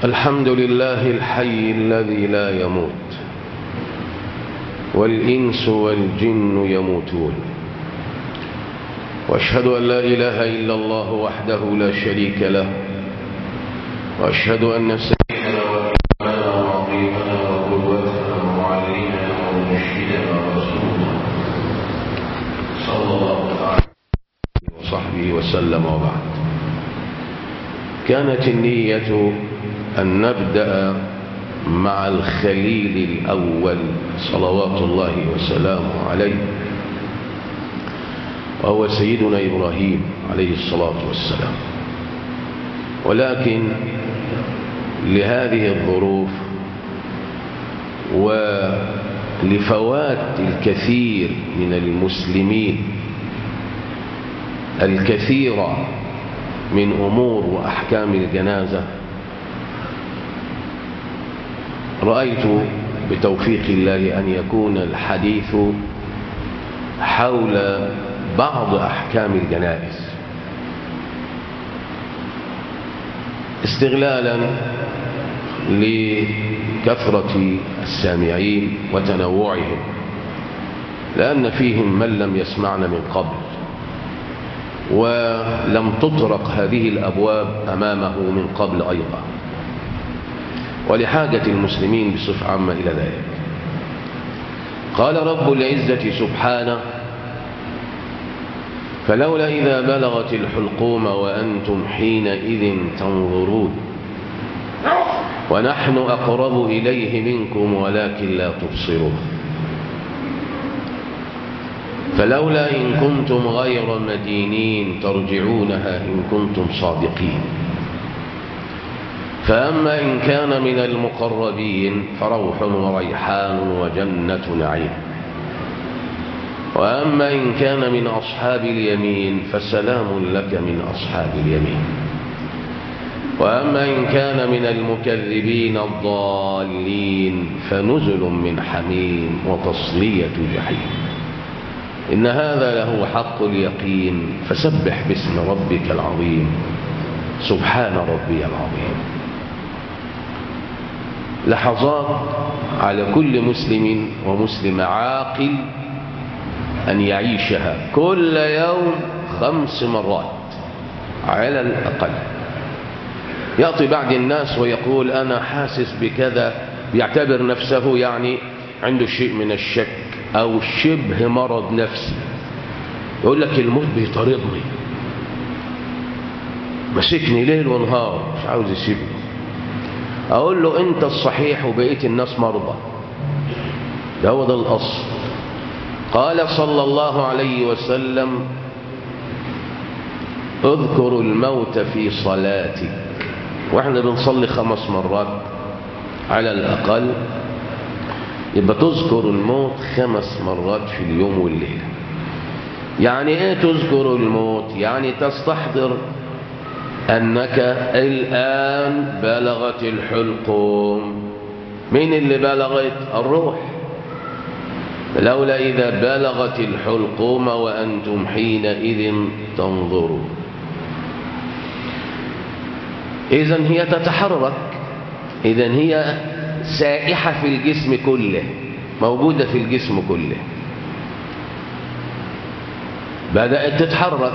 الحمد لله الحي الذي لا يموت والإنس والجن يموتون واشهد أن لا إله إلا الله وحده لا شريك له واشهد أن سيدنا وإمامنا وعظيمنا وقدوتنا ومعلمنا ومرشدنا ورسولنا صلى الله عليه وصحبه وسلم وبعد كانت النية أن نبدأ مع الخليل الأول صلوات الله وسلامه عليه وهو سيدنا إبراهيم عليه الصلاة والسلام ولكن لهذه الظروف ولفوات الكثير من المسلمين الكثيرة من أمور وأحكام الجنازة رأيت بتوفيق الله أن يكون الحديث حول بعض أحكام الجنائز استغلالا لكثرة السامعين وتنوعهم لأن فيهم من لم يسمعنا من قبل ولم تطرق هذه الأبواب أمامه من قبل أيضا ولحاجة المسلمين بصفة عامة إلى ذلك قال رب العزة سبحانه فلولا إذا بلغت الحلقوم وأنتم حينئذ تنظرون ونحن أقرب إليه منكم ولكن لا تبصرون فلولا إن كنتم غير مدينين ترجعونها إن كنتم صادقين فأما إن كان من المقربين فروح وريحان وجنة نعيم وأما إن كان من أصحاب اليمين فسلام لك من أصحاب اليمين وأما إن كان من المكذبين الضالين فنزل من حميم وتصلية جحيم إن هذا له حق اليقين فسبح باسم ربك العظيم سبحان ربي العظيم لحظات على كل مسلم ومسلم عاقل أن يعيشها كل يوم خمس مرات على الأقل يأتي بعض الناس ويقول أنا حاسس بكذا يعتبر نفسه يعني عنده شيء من الشك أو شبه مرض نفسي يقول لك الموت بيطاردني مسكني ليل ونهار مش عاوز يسيبني أقول له أنت الصحيح وبقية الناس مرضى ده هو ده الأصل قال صلى الله عليه وسلم اذكر الموت في صلاتك واحنا بنصلي خمس مرات على الأقل يبقى تذكر الموت خمس مرات في اليوم والليلة يعني ايه تذكر الموت يعني تستحضر أنك الآن بلغت الحلقوم مين اللي بلغت الروح لولا إذا بلغت الحلقوم وأنتم حينئذ تنظرون إذن هي تتحرك إذن هي سائحة في الجسم كله موجودة في الجسم كله بدأت تتحرك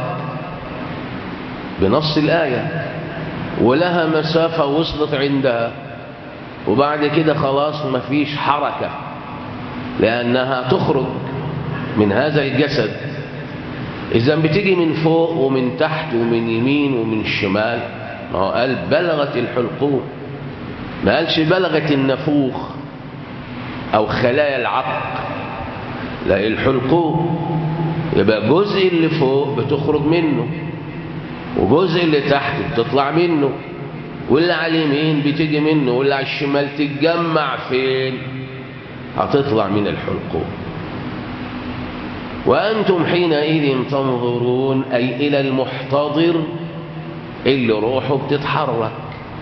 بنص الآية ولها مسافة وصلت عندها وبعد كده خلاص مفيش حركة لأنها تخرج من هذا الجسد إذا بتيجي من فوق ومن تحت ومن يمين ومن الشمال ما هو قال بلغت الحلقوم ما قالش بلغت النفوخ أو خلايا العقل لا الحلقوم يبقى جزء اللي فوق بتخرج منه وجزء اللي تحت بتطلع منه واللي على اليمين بتيجي منه واللي على الشمال تتجمع فين هتطلع من الحلقوم وأنتم حينئذ تنظرون أي إلى المحتضر اللي روحه بتتحرك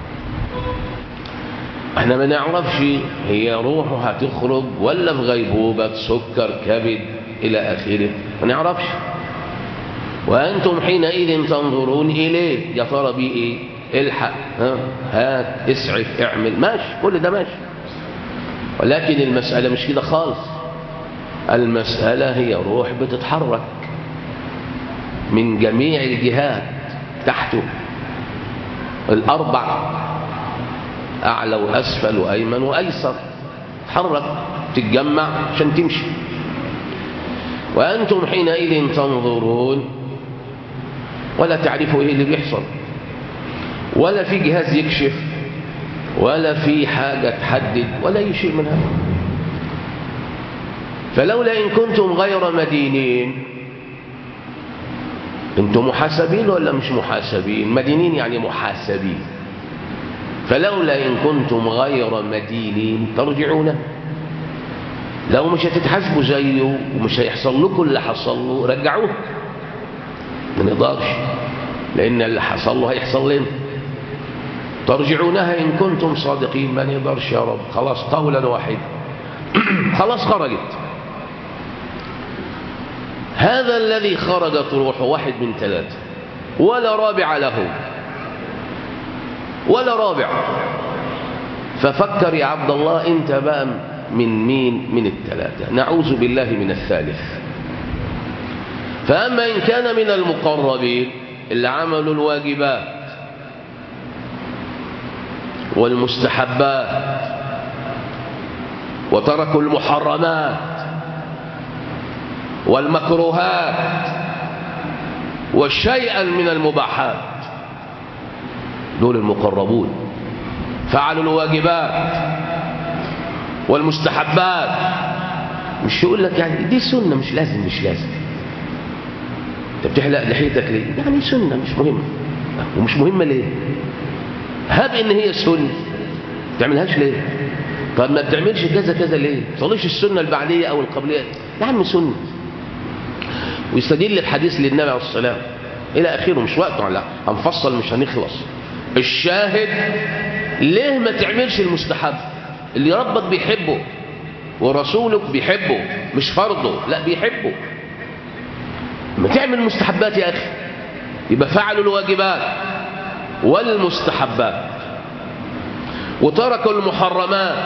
احنا ما نعرفش هي روحه هتخرج ولا في غيبوبة سكر كبد إلى آخره ما نعرفش وأنتم حينئذ تنظرون إليه يا ترى بيه إيه الحق ها هات اسعف اعمل ماشي كل ده ماشي ولكن المسألة مش كده خالص المسألة هي روح بتتحرك من جميع الجهات تحته الأربع أعلى وأسفل وأيمن وأيسر تحرك تتجمع عشان تمشي وأنتم حينئذ تنظرون ولا تعرفوا إيه اللي بيحصل ولا في جهاز يكشف ولا في حاجة تحدد ولا أي شيء من هذا فلولا إن كنتم غير مدينين انتم محاسبين ولا مش محاسبين مدينين يعني محاسبين فلولا إن كنتم غير مدينين ترجعونه لو مش هتتحاسبوا زيه ومش هيحصل لكم اللي حصل له رجعوه ما نقدرش لأن اللي حصل له هيحصل لنا ترجعونها إن كنتم صادقين ما نقدرش يا رب خلاص قولا واحدا خلاص خرجت هذا الذي خرجت روحه واحد من ثلاثة ولا رابع له ولا رابع ففكر يا عبد الله انت بقى من مين من الثلاثة نعوذ بالله من الثالث فأما إن كان من المقربين اللي عملوا الواجبات والمستحبات وتركوا المحرمات والمكروهات وشيئا من المباحات دول المقربون فعلوا الواجبات والمستحبات مش يقول لك يعني دي سنة مش لازم مش لازم انت بتحلق لحيتك ليه يعني سنة مش مهمة ومش مهمة ليه هب ان هي سنة تعملهاش ليه طب ما بتعملش كذا كذا ليه تصليش السنة البعدية او القبلية يا عم سنة ويستدل الحديث للنبي عليه الصلاة والسلام الى اخره مش وقته لا هنفصل مش هنخلص الشاهد ليه ما تعملش المستحب اللي ربك بيحبه ورسولك بيحبه مش فرضه لا بيحبه ما تعمل مستحبات يا أخي يبقى فعلوا الواجبات والمستحبات وتركوا المحرمات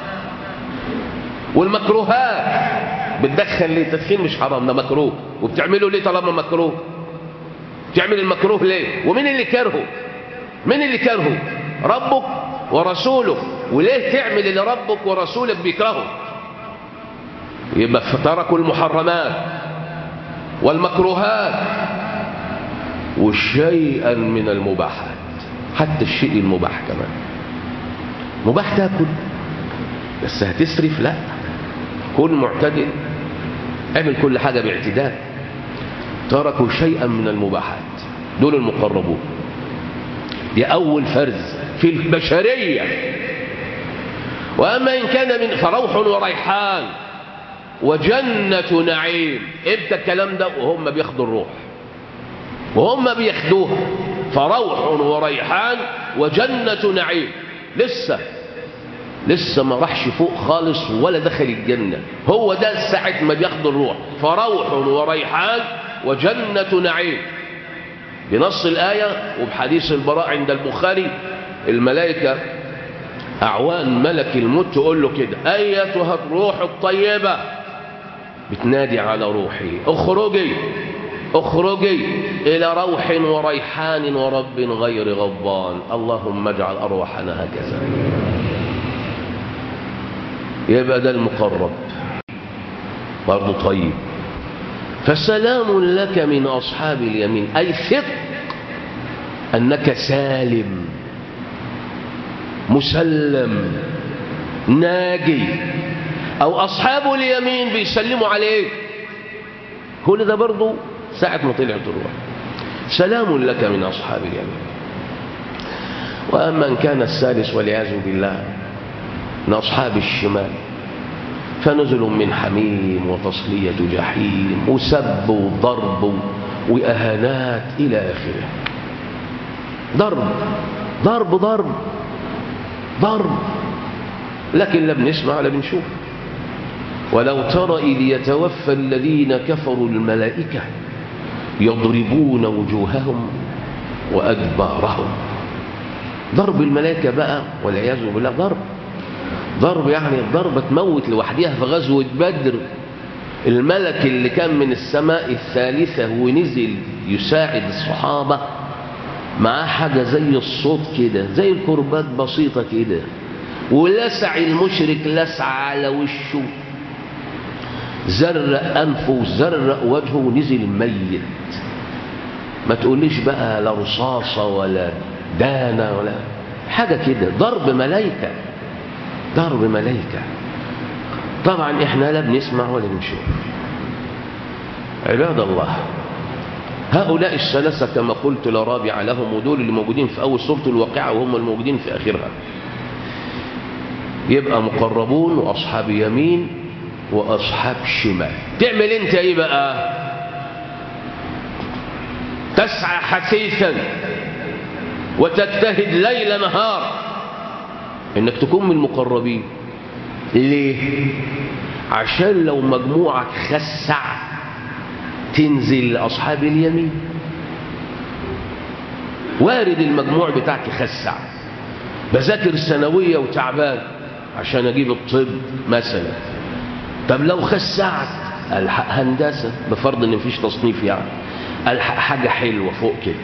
والمكروهات بتدخل ليه التدخين مش حرام ده مكروه وبتعمله ليه طالما مكروه بتعمل المكروه ليه ومين اللي كرهه مين اللي كرهه ربك ورسولك وليه تعمل اللي ربك ورسولك بيكرهه يبقى تركوا المحرمات والمكروهات وشيئا من المباحات حتى الشيء المباح كمان مباح تاكل بس هتسرف لا كن معتدل اعمل كل حاجة باعتدال تركوا شيئا من المباحات دول المقربون دي أول فرز في البشرية وأما إن كان من فروح وريحان وجنة نعيم امتى الكلام ده وهم بياخدوا الروح وهم بياخدوها فروح وريحان وجنة نعيم لسه لسه ما راحش فوق خالص ولا دخل الجنة هو ده ساعة ما بياخد الروح فروح وريحان وجنة نعيم بنص الآية وبحديث البراء عند البخاري الملائكة أعوان ملك الموت تقول له كده أيتها الروح الطيبة بتنادي على روحي اخرجي اخرجي إلى روح وريحان ورب غير غضبان اللهم اجعل أرواحنا هكذا يبقى ده المقرب برضه طيب فسلام لك من أصحاب اليمين أي ثق أنك سالم مسلم ناجي أو أصحاب اليمين بيسلموا عليك كل ده برضه ساعة ما طلعت الروح سلام لك من أصحاب اليمين وأما إن كان الثالث والعياذ بالله من أصحاب الشمال فنزل من حميم وتصلية جحيم وسب وضرب وأهانات إلى آخره ضرب ضرب ضرب ضرب لكن لا بنسمع ولا بنشوف ولو ترى إذ يتوفى الذين كفروا الملائكة يضربون وجوههم وأدبارهم ضرب الملائكة بقى والعياذ بالله ضرب ضرب يعني ضربة تموت لوحدها في غزوة بدر الملك اللي كان من السماء الثالثة ونزل يساعد الصحابة معاه حاجة زي الصوت كده زي الكربات بسيطة كده ولسع المشرك لسع على وشه زرق أنفه وزرق وجهه ونزل ميت ما تقوليش بقى لا رصاصة ولا دانة ولا حاجة كده ضرب ملايكة ضرب ملايكة طبعا احنا لا بنسمع ولا بنشوف عباد الله هؤلاء الثلاثة كما قلت لا رابع لهم ودول اللي موجودين في أول سورة الواقعة وهم الموجودين في آخرها يبقى مقربون وأصحاب يمين وأصحاب شمال تعمل انت ايه بقى تسعى حثيثا وتجتهد ليل نهار انك تكون من المقربين ليه عشان لو مجموعك خسع تنزل لأصحاب اليمين وارد المجموع بتاعك يخسع بذاكر الثانوية وتعبان عشان أجيب الطب مثلا طب لو خسعت ألحق هندسة بفرض إن مفيش تصنيف يعني ألحق حاجة حلوة فوق كده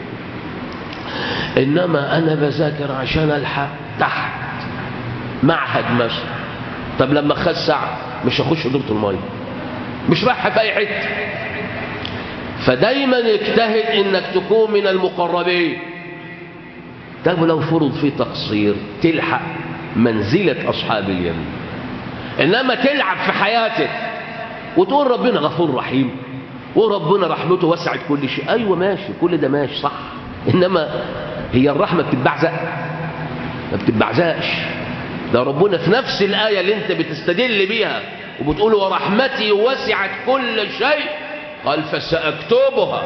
إنما أنا بذاكر عشان ألحق تحت معهد مثلا طب لما خسع مش هخش دورة المية مش رايحة في أي حتة فدايما اجتهد انك تكون من المقربين طب لو فرض في تقصير تلحق منزلة أصحاب اليمين إنما تلعب في حياتك وتقول ربنا غفور رحيم وربنا رحمته وسعت كل شيء أيوة ماشي كل ده ماشي صح إنما هي الرحمة بتتبعزق ما بتتبعزقش ده ربنا في نفس الآية اللي انت بتستدل بيها وبتقول ورحمتي وسعت كل شيء قال فسأكتبها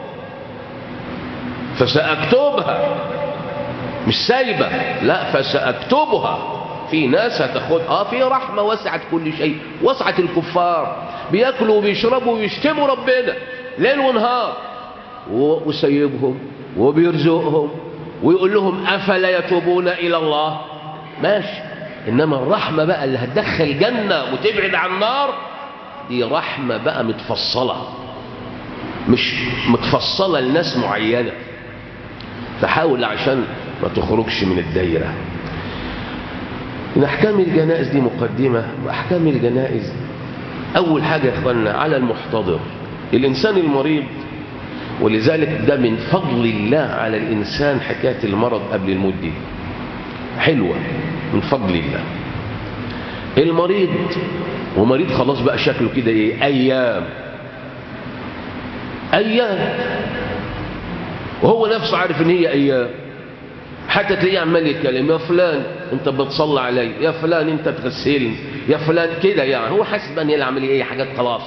فسأكتبها مش سايبة لا فسأكتبها في ناس هتاخد اه في رحمة وسعت كل شيء وسعت الكفار بياكلوا وبيشربوا ويشتموا ربنا ليل ونهار وسيبهم وبيرزقهم ويقول لهم أفلا يتوبون إلى الله ماشي إنما الرحمة بقى اللي هتدخل جنة وتبعد عن النار دي رحمة بقى متفصلة مش متفصلة لناس معينة فحاول عشان ما تخرجش من الدايرة من أحكام الجنائز دي مقدمة وأحكام الجنائز أول حاجة يا إخواننا على المحتضر الإنسان المريض ولذلك ده من فضل الله على الإنسان حكاية المرض قبل الموت دي حلوة من فضل الله المريض ومريض خلاص بقى شكله كده ايه ايام ايام وهو نفسه عارف ان هي ايام حتى تلاقيه عمال يتكلم يا فلان انت بتصلي علي يا فلان انت تغسلني يا فلان كده يعني هو حاسس ان هي العمليه ايه حاجات خلاص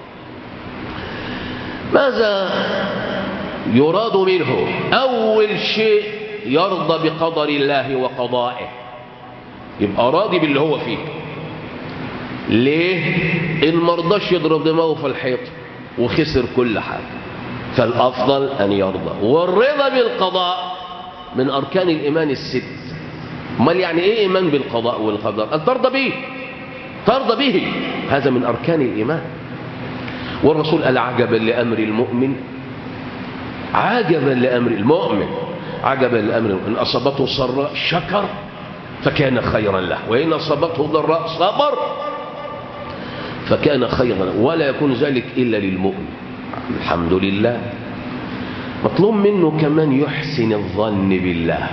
ماذا يراد منه اول شيء يرضى بقدر الله وقضائه يبقى راضي باللي هو فيه ليه ان مرضاش يضرب دماغه في الحيط وخسر كل حاجه فالافضل ان يرضى والرضا بالقضاء من اركان الايمان الست امال يعني ايه ايمان بالقضاء والقدر ان ترضى به ترضى به هذا من اركان الايمان والرسول قال عجبا لامر المؤمن عجبا لامر المؤمن عجبا لامر ان اصابته سراء شكر فكان خيرا له وان اصابته ضراء صبر فكان خيرا له ولا يكون ذلك الا للمؤمن الحمد لله مطلوب منه كمان يحسن الظن بالله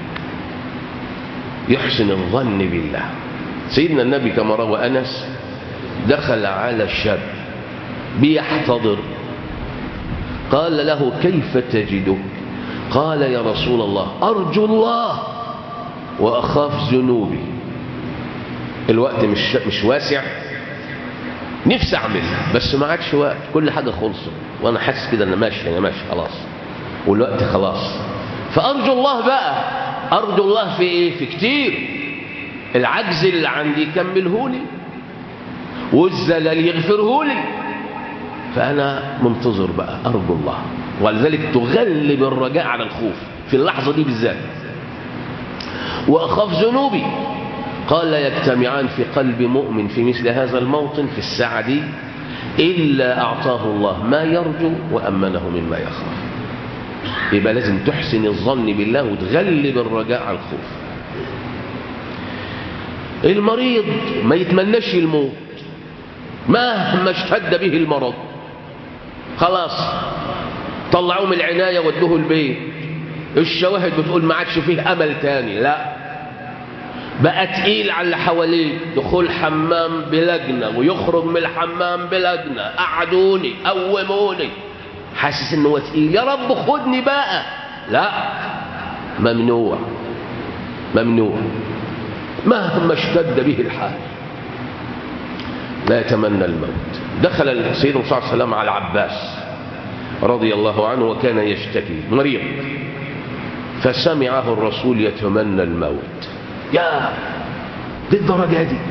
يحسن الظن بالله سيدنا النبي كما روى أنس دخل على الشاب بيحتضر قال له كيف تجدك قال يا رسول الله أرجو الله وأخاف ذنوبي الوقت مش, مش واسع نفسي أعمل بس ما عادش وقت كل حاجة خلصت وأنا حاسس كده أنا ماشي أنا ماشي خلاص والوقت خلاص فأرجو الله بقى أرجو الله في إيه في كتير العجز اللي عندي يكمله لي والزلل يغفره لي فأنا منتظر بقى أرجو الله ولذلك تغلب الرجاء على الخوف في اللحظة دي بالذات وأخاف ذنوبي قال لا يجتمعان في قلب مؤمن في مثل هذا الموطن في الساعة دي إلا أعطاه الله ما يرجو وأمنه مما يخاف يبقى لازم تحسن الظن بالله وتغلب الرجاء على الخوف المريض ما يتمناش الموت مهما اشتد به المرض خلاص طلعوه من العناية ودوه البيت الشواهد بتقول ما عادش فيه أمل تاني لا بقى تقيل على اللي حواليه دخول حمام بلجنة ويخرج من الحمام بلجنة قعدوني قوموني حاسس انه هو تقيل يا رب خدني بقى لا ممنوع ممنوع مهما اشتد به الحال لا يتمنى الموت دخل سيدنا صلى الله عليه وسلم على العباس رضي الله عنه وكان يشتكي مريض فسمعه الرسول يتمنى الموت يا دي الدرجة دي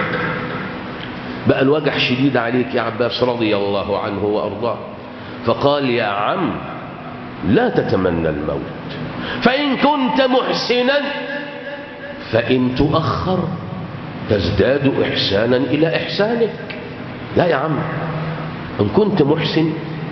بقى الوجع شديد عليك يا عباس رضي الله عنه وأرضاه فقال يا عم لا تتمنى الموت فإن كنت محسنا فإن تؤخر تزداد إحسانا إلى إحسانك لا يا عم إن كنت محسن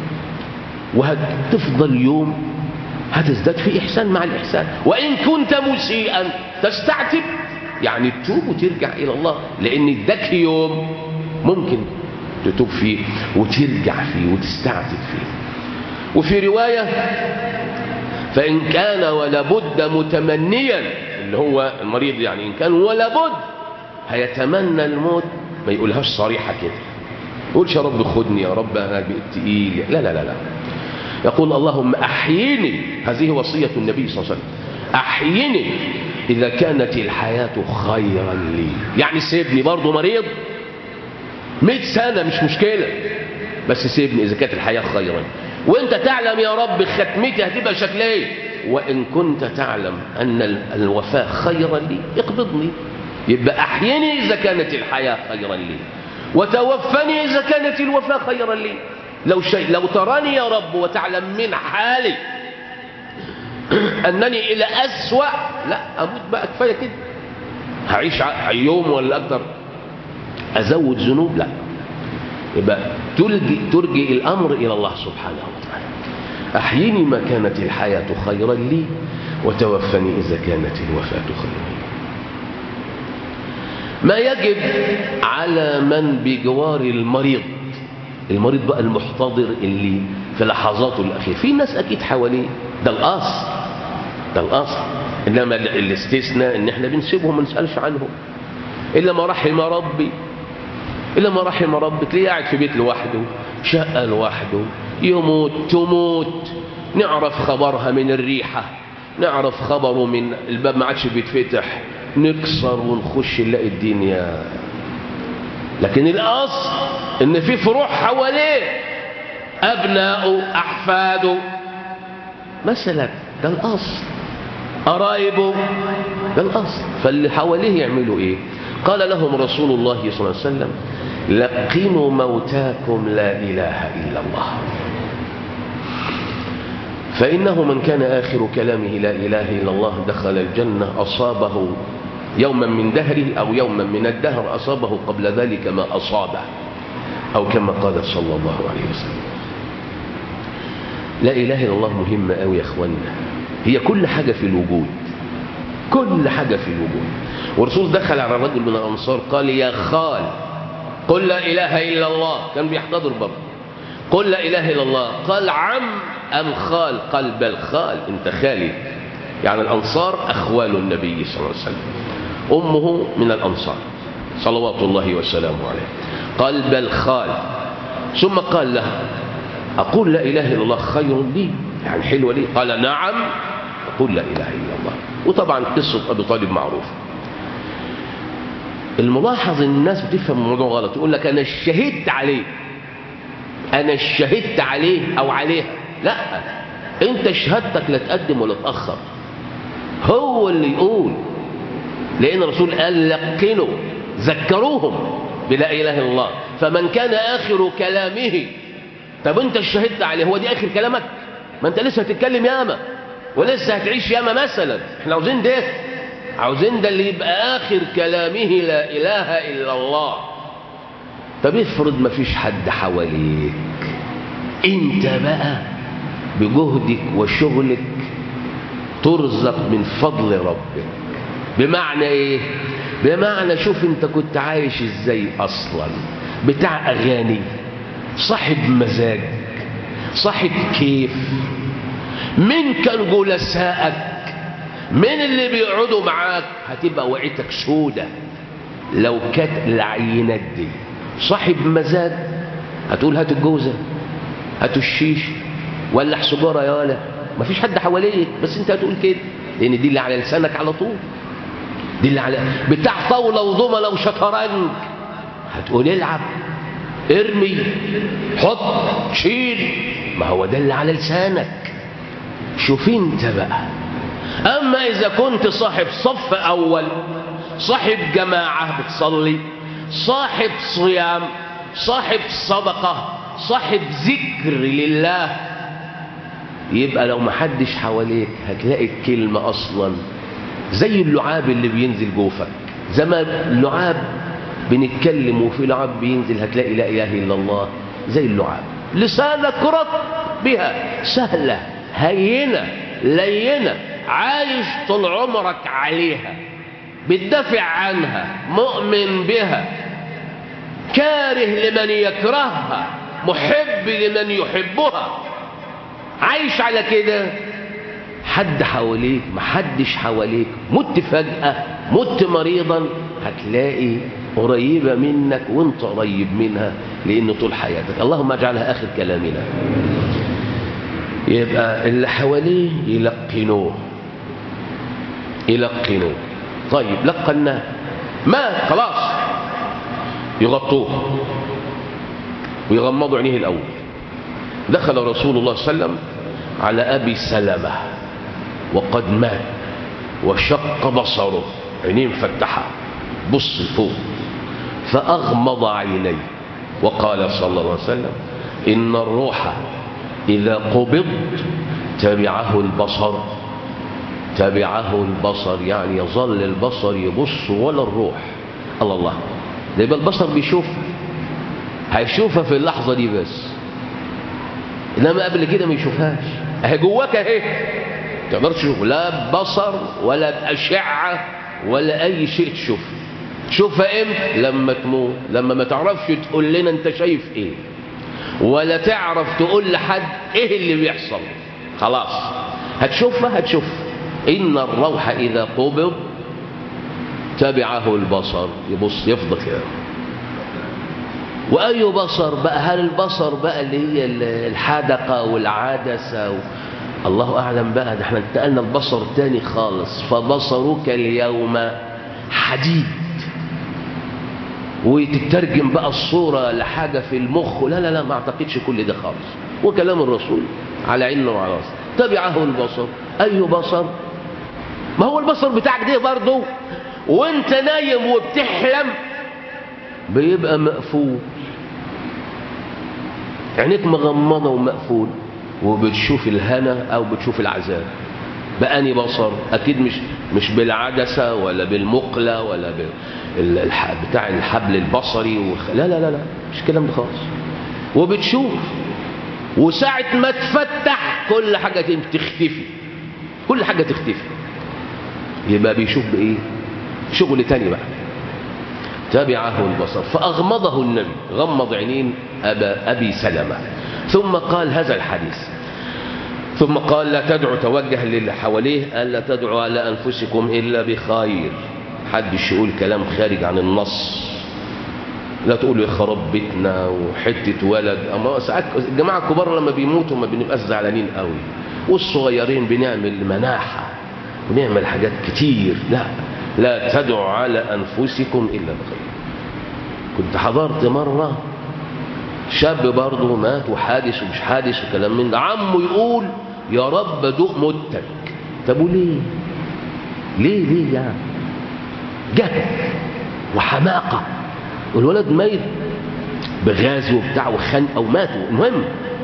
وهتفضل يوم هتزداد في إحسان مع الإحسان وإن كنت مسيئا تستعتب يعني تتوب وترجع إلى الله لأن اداك يوم ممكن تتوب فيه وترجع فيه وتستعتب فيه وفي رواية فإن كان ولابد متمنيا اللي هو المريض يعني إن كان ولابد هيتمنى الموت ما يقولهاش صريحة كده يقولش يا رب خدني يا رب أنا بقيت تقيل لا لا لا لا يقول اللهم أحيني هذه وصية النبي صلى الله عليه وسلم أحيني إذا كانت الحياة خيرا لي يعني سيبني برضه مريض مئة سنة مش مشكلة بس سيبني إذا كانت الحياة خيرا وانت تعلم يا رب ختمتي هتبقى شكل ايه وإن كنت تعلم أن الوفاة خيرا لي اقبضني يبقى أحيني إذا كانت الحياة خيرا لي وتوفني إذا كانت الوفاة خيرا لي لو شيء لو تراني يا رب وتعلم من حالي أنني إلى أسوأ لا أموت بقى كفاية كده هعيش يوم ولا أكتر أزود ذنوب لا يبقى تلجي, ترجي الأمر إلى الله سبحانه وتعالى أحيني ما كانت الحياة خيرا لي وتوفني إذا كانت الوفاة خيرا لي ما يجب على من بجوار المريض المريض بقى المحتضر اللي في لحظاته الأخيرة في ناس أكيد حواليه ده الأصل ده الأصل إنما الاستثناء إن إحنا بنسيبهم ما نسألش عنهم إلا ما رحم ربي إلا ما رحم ربي تلاقيه قاعد في بيت لوحده شقة لوحده يموت تموت نعرف خبرها من الريحة نعرف خبره من الباب ما عادش بيتفتح نكسر ونخش نلاقي الدنيا لكن الأصل إن في فروع حواليه أبناؤه أحفاده مثلا ده الأصل قرايبه ده الأصل فاللي حواليه يعملوا إيه قال لهم رسول الله صلى الله عليه وسلم لقنوا موتاكم لا إله إلا الله فإنه من كان آخر كلامه لا إله إلا الله دخل الجنة أصابه يوما من دهره أو يوما من الدهر أصابه قبل ذلك ما أصابه أو كما قال صلى الله عليه وسلم لا إله إلا الله مهمة أوي يا أخوانا هي كل حاجة في الوجود كل حاجة في الوجود والرسول دخل على رجل من الأنصار قال يا خال قل لا إله إلا الله كان بيحتضر برضه قل لا إله إلا الله قال عم أم خال قال بل خال أنت خالي يعني الأنصار أخوال النبي صلى الله عليه وسلم أمه من الأنصار صلوات الله وسلامه عليه قال بل خال ثم قال له أقول لا إله إلا الله خير لي يعني حلوة لي قال نعم أقول لا إله إلا الله وطبعا قصة أبي طالب معروفة الملاحظ ان الناس بتفهم الموضوع غلط يقول لك انا شهدت عليه انا شهدت عليه او عليها لا انت شهادتك لا تقدم ولا تاخر هو اللي يقول لان الرسول قال لقنوا ذكروهم بلا اله الا الله فمن كان اخر كلامه طب انت شهدت عليه هو دي اخر كلامك ما انت لسه هتتكلم ياما ولسه هتعيش ياما مثلا احنا عاوزين ده عاوزين ده اللي يبقى آخر كلامه لا إله إلا الله طب افرض ما فيش حد حواليك انت بقى بجهدك وشغلك ترزق من فضل ربك بمعنى ايه بمعنى شوف انت كنت عايش ازاي اصلا بتاع اغاني صاحب مزاج صاحب كيف من كان جلسائك من اللي بيقعدوا معاك هتبقى وعيتك سودة لو كانت العينات دي صاحب مزاج هتقول هاتوا الجوزة هاتوا الشيش ولع سجارة يا ولا مفيش حد حواليك بس انت هتقول كده لان دي اللي على لسانك على طول دي اللي على بتاع طاولة وضمنة وشطرنج هتقول العب ارمي حط شيل ما هو ده اللي على لسانك شوف انت بقى اما اذا كنت صاحب صف اول صاحب جماعة بتصلي صاحب صيام صاحب صدقة صاحب ذكر لله يبقى لو محدش حواليك هتلاقي الكلمة اصلا زي اللعاب اللي بينزل جوفك زي ما اللعاب بنتكلم وفي لعاب بينزل هتلاقي لا اله الا الله زي اللعاب لسانك رط بها سهلة هينة لينة عايش طول عمرك عليها بتدافع عنها مؤمن بها كاره لمن يكرهها محب لمن يحبها عايش على كده حد حواليك محدش حواليك مت فجأة مت مريضا هتلاقي قريبة منك وانت قريب منها لان طول حياتك اللهم اجعلها اخر كلامنا يبقى اللي حواليه يلقنوه يلقنوه طيب لقناه ما خلاص يغطوه ويغمضوا عينيه الاول دخل رسول الله صلى الله عليه وسلم على ابي سلمه وقد مات وشق بصره عينيه مفتحه بص فوق فاغمض عينيه وقال صلى الله عليه وسلم ان الروح اذا قبض تبعه البصر تبعه البصر يعني يظل البصر يبص ولا الروح الله الله ده يبقى البصر بيشوف هيشوفها في اللحظه دي بس انما قبل كده ما يشوفهاش اهي جواك اهي ما تقدرش تشوف لا بصر ولا باشعه ولا اي شيء تشوف تشوفها امتى لما تموت لما ما تعرفش تقول لنا انت شايف ايه ولا تعرف تقول لحد ايه اللي بيحصل خلاص هتشوفها هتشوف ان الروح اذا قبض تبعه البصر يبص يفضل كده واي بصر بقى هل البصر بقى اللي هي الحدقه والعدسه و... الله اعلم بقى ده احنا انتقلنا البصر تاني خالص فبصرك اليوم حديد وتترجم بقى الصوره لحاجه في المخ لا لا لا ما اعتقدش كل ده خالص وكلام الرسول على عينه وعلى راسه تبعه البصر اي بصر ما هو البصر بتاعك ده برضه وانت نايم وبتحلم بيبقى مقفول عينيك مغمضه ومقفول وبتشوف الهنا او بتشوف العذاب بأني بصر اكيد مش مش بالعدسه ولا بالمقله ولا بال بتاع الحبل البصري وخ... لا لا لا لا مش الكلام ده خالص وبتشوف وساعة ما تفتح كل حاجة تختفي كل حاجة تختفي يبقى بيشوف بإيه شغل تاني بقى تبعه البصر فأغمضه النبي غمض عينين أبا أبي سلمة ثم قال هذا الحديث ثم قال لا تدعوا توجه للي حواليه ألا تدعوا على أنفسكم إلا بخير حدش يقول كلام خارج عن النص لا تقولوا يخرب بيتنا وحتة ولد أما ساعات الجماعة الكبار لما بيموتوا ما بنبقاش زعلانين قوي والصغيرين بنعمل مناحة ونعمل حاجات كتير لا لا تدعوا على أنفسكم إلا بخير كنت حضرت مرة شاب برضه مات وحادث ومش حادث وكلام من ده عمه يقول يا رب دوق موتك طب وليه ليه ليه يعني جهل وحماقة والولد ميت بغاز وبتاع وخنقه وماتوا المهم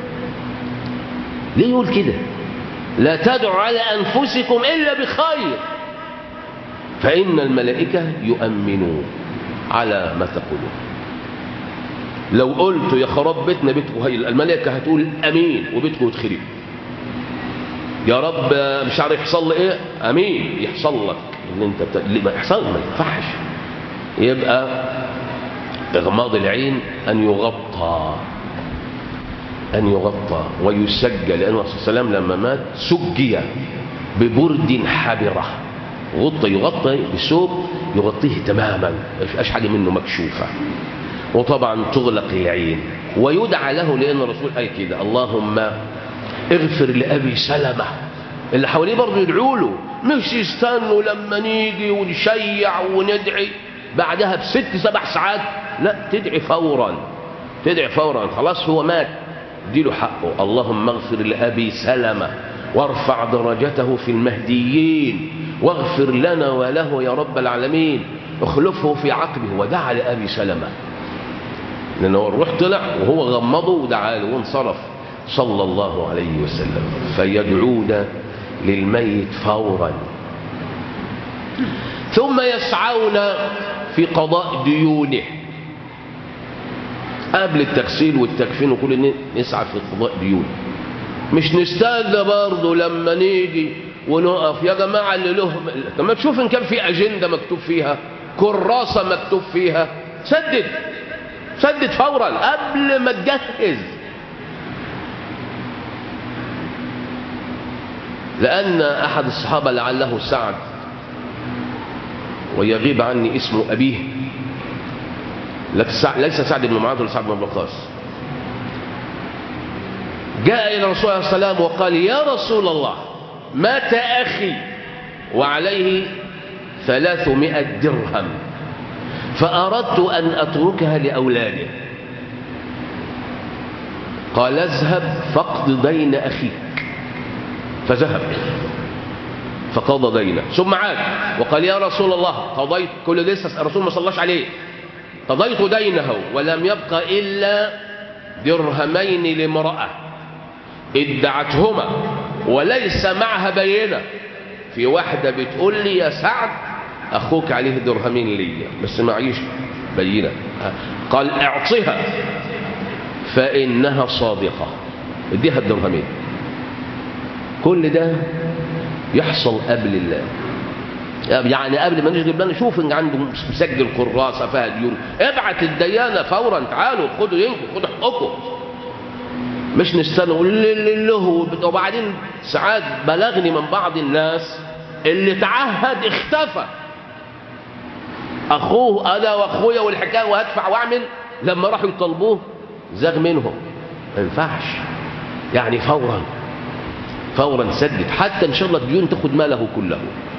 ليه يقول كده لا تدعوا على أنفسكم إلا بخير فإن الملائكة يؤمنون على ما تقولون لو قلت يا خراب بيتنا بيتكم هي الملائكة هتقول أمين وبيتكم يتخرب يا رب مش عارف يحصل لي ايه امين يحصل لك اللي انت بت... اللي ما يحصل ما ينفعش يبقى اغماض العين ان يغطى ان يغطى ويسجل لان الرسول صلى الله عليه وسلم لما مات سجي ببرد حبره غطى يغطى بثوب يغطيه تماما ما يبقاش حاجه منه مكشوفه وطبعا تغلق العين ويدعى له لان الرسول قال كده اللهم اغفر لأبي سلمة اللي حواليه برضه يدعوا له مش يستنوا لما نيجي ونشيع وندعي بعدها بست سبع ساعات لا تدعي فورا تدعي فورا خلاص هو مات اديله حقه اللهم اغفر لأبي سلمة وارفع درجته في المهديين واغفر لنا وله يا رب العالمين اخلفه في عقبه ودعا لأبي سلمة لأنه الروح طلع وهو غمضه ودعا له وانصرف صلى الله عليه وسلم فيدعون للميت فورا ثم يسعون في قضاء ديونه قبل التغسيل والتكفين وكل نسعى في قضاء ديونه مش نستنى برضه لما نيجي ونقف يا جماعة اللي له لما تشوف ان كان في اجندة مكتوب فيها كراسة مكتوب فيها سدد سدد فورا قبل ما تجهز لأن أحد الصحابة لعله سعد ويغيب عني اسم أبيه ليس سعد بن معاذ ولا سعد بن وقاص جاء إلى الرسول عليه السلام وقال يا رسول الله مات أخي وعليه ثلاثمائة درهم فأردت أن أتركها لأولاده قال اذهب فاقض دين أخيك فذهب فقضى دينه ثم عاد وقال يا رسول الله قضيت كل ده لسه الرسول ما صلاش عليه قضيت دينه ولم يبق إلا درهمين لامرأة ادعتهما وليس معها بينة في واحدة بتقول لي يا سعد أخوك عليه درهمين لي بس معيش بينة قال اعطها فإنها صادقة اديها الدرهمين كل ده يحصل قبل الله يعني قبل ما نشغل بالنا شوف ان عنده مسجل كراسه فيها ديون ابعت الديانه فورا تعالوا خدوا ينكم خدوا حقكم مش نستنى نقول له وبعدين ساعات بلغني من بعض الناس اللي تعهد اختفى اخوه انا واخويا والحكايه وهدفع واعمل لما راحوا يطلبوه زاغ منهم ما ينفعش يعني فورا فورا سدد حتى ان شاء الله الديون تاخد ماله كله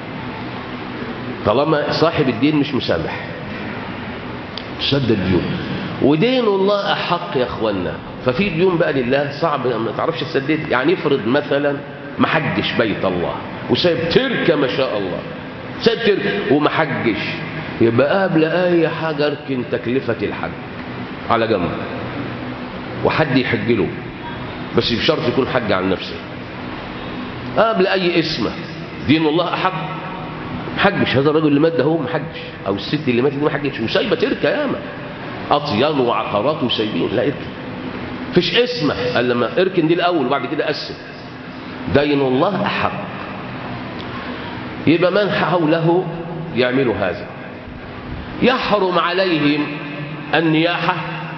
طالما صاحب الدين مش مسامح سدد ديون ودين الله احق يا اخوانا ففي ديون بقى لله صعب ما تعرفش تسدد يعني افرض مثلا ما حجش بيت الله وسايب تركه ما شاء الله سايب تركه وما حجش يبقى قبل اي حاجه اركن تكلفه الحج على جنب وحد يحج له بس بشرط يكون حج عن نفسه قبل اي اسمه دين الله احق محجش هذا الرجل اللي مات ده هو محجش او الست اللي ماتت دي ما حجتش وسايبه تركه ياما اطيان وعقارات وسايبين لا اركن فيش اسمه قال لما اركن دي الاول وبعد كده قسم دين الله احق يبقى من حوله يعملوا هذا يحرم عليهم النياحه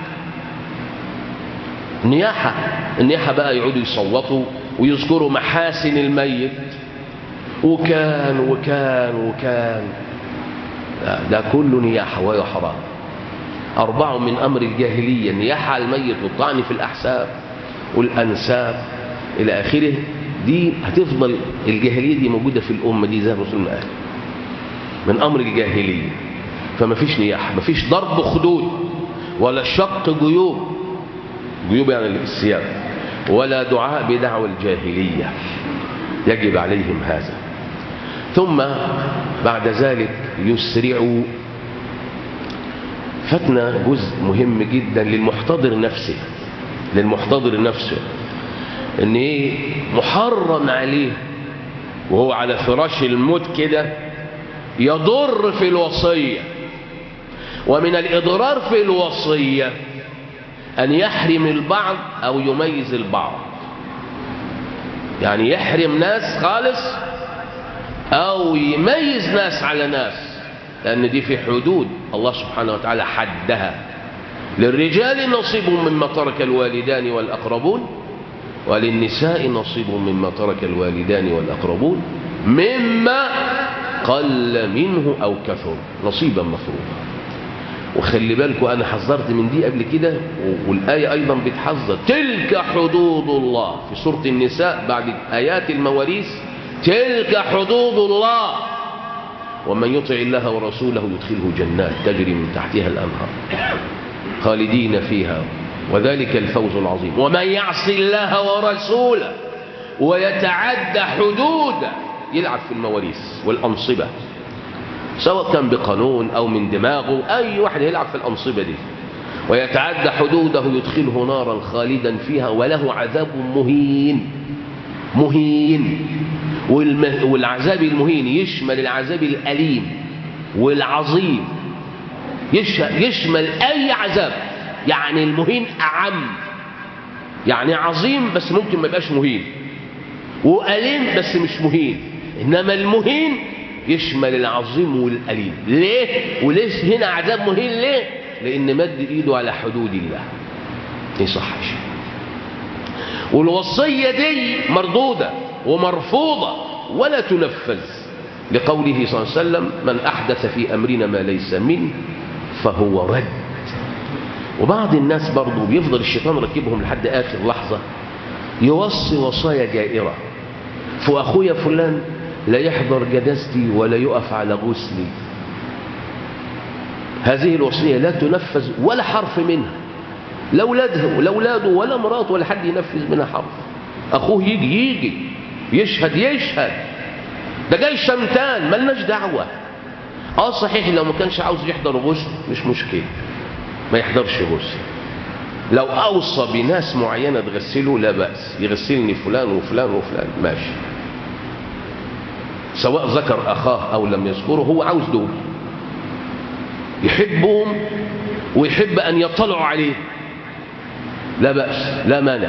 نياحه النياحه بقى يقعدوا يصوتوا ويذكروا محاسن الميت وكان وكان وكان ده كله نياحة وهي حرام أربع من أمر الجاهلية نياحة على الميت والطعن في الأحساب والأنساب إلى آخره دي هتفضل الجاهلية دي موجودة في الأمة دي زي الرسول ما قال من أمر الجاهلية فما فيش نياحة ما فيش ضرب خدود ولا شق جيوب جيوب يعني الثياب ولا دعاء بدعوى الجاهلية يجب عليهم هذا ثم بعد ذلك يسرع فتنا جزء مهم جدا للمحتضر نفسه للمحتضر نفسه ان ايه محرم عليه وهو على فراش الموت كده يضر في الوصية ومن الإضرار في الوصية أن يحرم البعض أو يميز البعض يعني يحرم ناس خالص أو يميز ناس على ناس لأن دي في حدود الله سبحانه وتعالى حدها للرجال نصيب مما ترك الوالدان والأقربون وللنساء نصيب مما ترك الوالدان والأقربون مما قل منه أو كثر نصيبا مفروضا وخلي بالكم أنا حذرت من دي قبل كده والآية أيضا بتحذر تلك حدود الله في سورة النساء بعد آيات المواريث تلك حدود الله ومن يطع الله ورسوله يدخله جنات تجري من تحتها الأنهار خالدين فيها وذلك الفوز العظيم ومن يعص الله ورسوله ويتعدى حدوده يلعب في المواريث والأنصبة سواء كان بقانون أو من دماغه أي واحد يلعب في الأنصبة دي ويتعدى حدوده يدخله نارا خالدا فيها وله عذاب مهين مهين والعذاب المهين يشمل العذاب الأليم والعظيم يشمل أي عذاب يعني المهين أعم يعني عظيم بس ممكن ما يبقاش مهين وأليم بس مش مهين إنما المهين يشمل العظيم والأليم ليه؟ وليش هنا عذاب مهين ليه؟ لأن مد إيده على حدود الله يصحش والوصية دي مردودة ومرفوضة ولا تنفذ لقوله صلى الله عليه وسلم من أحدث في أمرنا ما ليس منه فهو رد وبعض الناس برضو بيفضل الشيطان ركبهم لحد آخر لحظة يوصي وصايا جائرة فأخويا فلان لا يحضر جنازتي ولا يقف على غسلي هذه الوصية لا تنفذ ولا حرف منها لا أولادها ولا أولاده ولا مراته ولا حد ينفذ منها حرف أخوه يجي يجي يشهد يشهد ده جاي شمتان ملناش دعوة اه صحيح لو ما كانش عاوز يحضر غسل مش مشكلة ما يحضرش غسل لو أوصى بناس معينة تغسله لا بأس يغسلني فلان وفلان وفلان ماشي سواء ذكر أخاه أو لم يذكره هو عاوز دول يحبهم ويحب أن يطلعوا عليه لا بأس لا مانع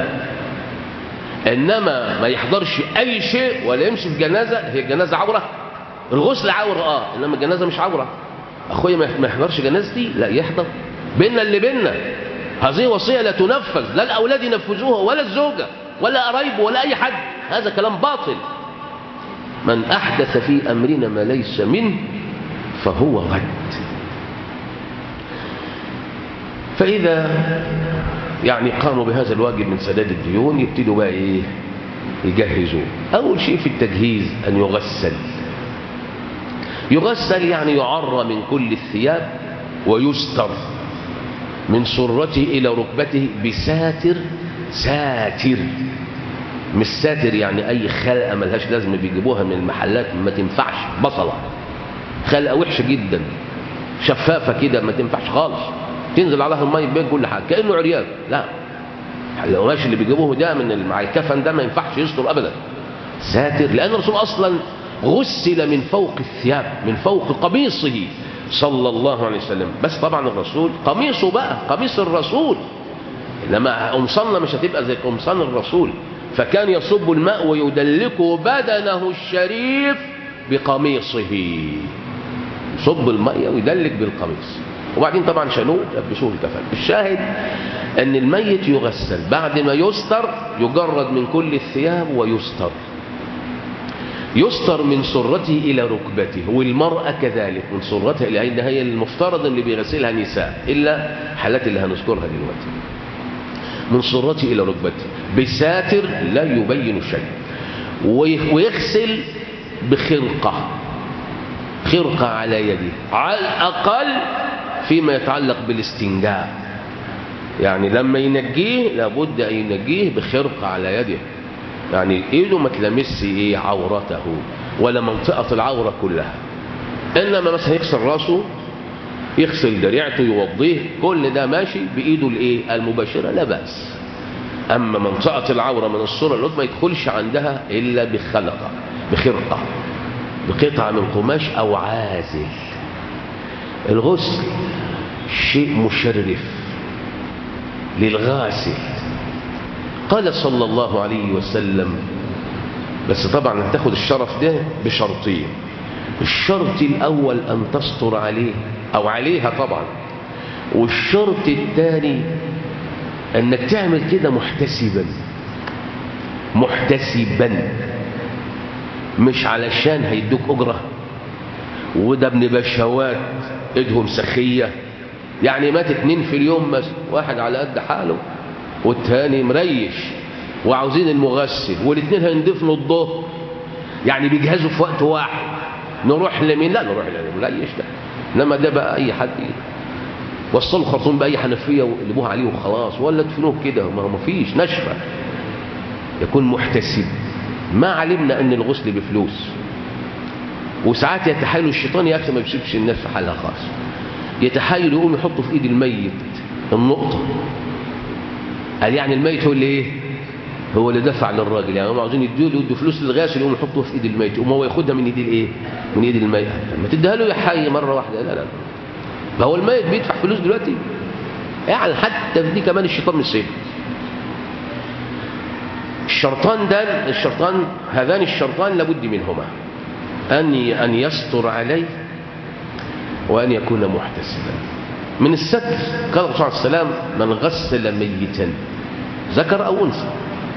إنما ما يحضرش أي شيء ولا يمشي في جنازة هي الجنازة عورة الغسل عورة آه إنما الجنازة مش عورة أخويا ما يحضرش جنازتي لا يحضر بيننا اللي بيننا هذه وصية لا تنفذ لا الأولاد ينفذوها ولا الزوجة ولا قرايبه ولا أي حد هذا كلام باطل من أحدث في أمرنا ما ليس منه فهو رد فإذا يعني قاموا بهذا الواجب من سداد الديون يبتدوا بقى إيه يجهزوا أول شيء في التجهيز أن يغسل يغسل يعني يعرى من كل الثياب ويستر من سرته إلى ركبته بساتر ساتر مش ساتر يعني أي خلقة ملهاش لازمة بيجيبوها من المحلات ما تنفعش بصلة خلقة وحشة جدا شفافة كده ما تنفعش خالص تنزل عليها المية بين كل حاجة كأنه عريان لا القماش اللي بيجيبوه ده من مع الكفن ده ما ينفعش يستر أبدا ساتر لأن الرسول أصلا غسل من فوق الثياب من فوق قميصه صلى الله عليه وسلم بس طبعا الرسول قميصه بقى قميص الرسول لما قمصاننا مش هتبقى زي قمصان الرسول فكان يصب الماء ويدلك بدنه الشريف بقميصه يصب الماء ويدلك بالقميص وبعدين طبعا شالوه لبسوه الكفن الشاهد ان الميت يغسل بعد ما يستر يجرد من كل الثياب ويستر يستر من سرته إلى ركبته والمرأة كذلك من سرتها إلى عين هي المفترض اللي بيغسلها نساء إلا حالات اللي هنذكرها دلوقتي من سرته إلى ركبته بساتر لا يبين شيء ويغسل بخرقة خرقة على يده على الأقل فيما يتعلق بالاستنجاء يعني لما ينجيه لابد أن ينجيه بخرقة على يده يعني ايده ما تلمس ايه عورته ولا منطقة العورة كلها انما مثلا يغسل راسه يغسل دريعته يوضيه كل ده ماشي بايده الايه المباشرة لا بأس اما منطقة العورة من الصورة اللي ما يدخلش عندها الا بخلقة بخرقة بقطعة من قماش أو عازل الغسل شيء مشرف للغاسل قال صلى الله عليه وسلم بس طبعا هتاخد الشرف ده بشرطين الشرط الأول أن تستر عليه أو عليها طبعا والشرط الثاني أنك تعمل كده محتسبا محتسبا مش علشان هيدوك أجرة وده ابن بشوات ايدهم سخية يعني مات اتنين في اليوم مثلا واحد على قد حاله والتاني مريش وعاوزين المغسل والاثنين هيندفنوا الظهر يعني بيجهزوا في وقت واحد نروح لمين لا نروح لمريش ده انما ده بقى اي حد وصلوا الخرطوم باي حنفيه وقلبوها عليه وخلاص ولا تدفنوه كده ما هو مفيش نشفه يكون محتسب ما علمنا ان الغسل بفلوس وساعات يتحايل الشيطان يا اخي ما بيسيبش الناس في حالها خالص يتحايل يقوم يحطه في ايد الميت النقطه قال يعني الميت هو اللي ايه هو اللي دفع للراجل يعني هم عاوزين يدوا له فلوس للغاسل يقوم يحطوها في ايد الميت يقوم هو ياخدها من ايد الايه من ايد الميت ما تديها له يا حي مره واحده لا لا ما هو الميت بيدفع فلوس دلوقتي يعني حتى في دي كمان الشيطان مش سيب الشرطان ده الشرطان هذان الشرطان لابد منهما أن أن يستر عليه وأن يكون محتسبا من الستر قال الرسول عليه السلام من غسل ميتا ذكر أو أنثى